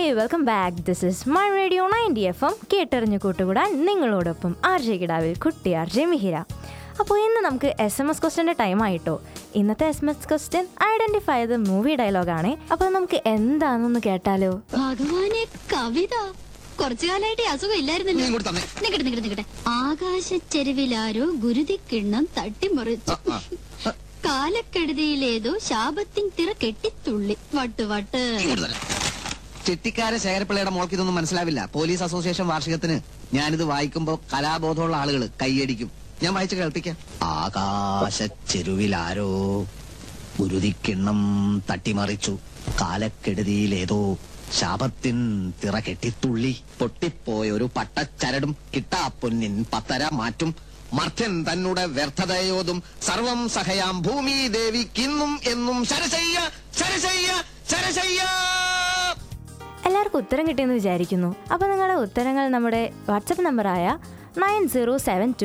Welcome back this is my radio ninety F M കേട്ടറിഞ്ഞു കൂട്ടുകൂടാൻ നിങ്ങളോടൊപ്പം ആർ ജെ കിടാവിൽ കുട്ടി ആർ ജെ മിഹിര അപ്പോൾ ഇന്ന് നമുക്ക് എസ് എം എസ് ക്വസ്റ്റ്യൻ്റെ ടൈം ആയിട്ടോ ഇന്നത്തെ S M S question identify ചെയ്ത് മൂവി ഡയലോഗാണ് അപ്പോൾ നമുക്ക് എന്താണെന്നൊന്ന് കേട്ടാലോ ഭഗവാനെ കവിത കുറച്ചു കാലായിട്ട് ഈ അസുഖം ഇല്ലായിരുന്നല്ലോ നീ ഇങ്ങോട്ട് തന്നെ. നിക്കട്ടെ നിക്കട്ടെ നിക്കട്ടെ ആകാശച്ചെരുവിലാരോ ഗുരുതിക്കിണ്ണം തട്ടിമറിച്ചു കാലക്കെടുതിയിലേതോ ശാപത്തിൻ തിറ കെട്ടിത്തുള്ളി വട്ട് വട്ട് ഇങ്ങോട്ട് തരാം. ചെട്ടിക്കാരെ ശേഖരപ്പിള്ളയുടെ മോൾക്ക് ഇതൊന്നും മനസ്സിലാവില്ല പോലീസ് അസോസിയേഷൻ വാർഷികത്തിന് ഞാനിത് വായിക്കുമ്പോ കലാബോധമുള്ള ആളുകൾ കൈയടിക്കും ഞാൻ വായിച്ച് കേൾപ്പിക്കാം ആകാശ ചെരുവിലാരോ ഗുരുതിക്കിണ്ണം തട്ടിമറിച്ചു കാലക്കെടുതിയിലേതോ ശാപത്തിൻ തിറ കെട്ടിത്തുള്ളി പൊട്ടിപ്പോയൊരു പട്ടച്ചരടും കിട്ടാപ്പൊന്നിൻ പത്തര മാറ്റും മർത്യൻ തന്നുടെ വ്യർത്ഥതയോതും സർവം സഹയാം ഭൂമി ദേവിക്കിന്നും എന്നും ശരശയ്യ ശരശയ്യ ശരശയ്യ എല്ലാവർക്കും ഉത്തരം കിട്ടിയെന്ന് വിചാരിക്കുന്നു അപ്പോൾ നിങ്ങളുടെ ഉത്തരങ്ങൾ നമ്മുടെ വാട്സപ്പ് നമ്പറായ നയൻ സീറോ സെവൻ ടു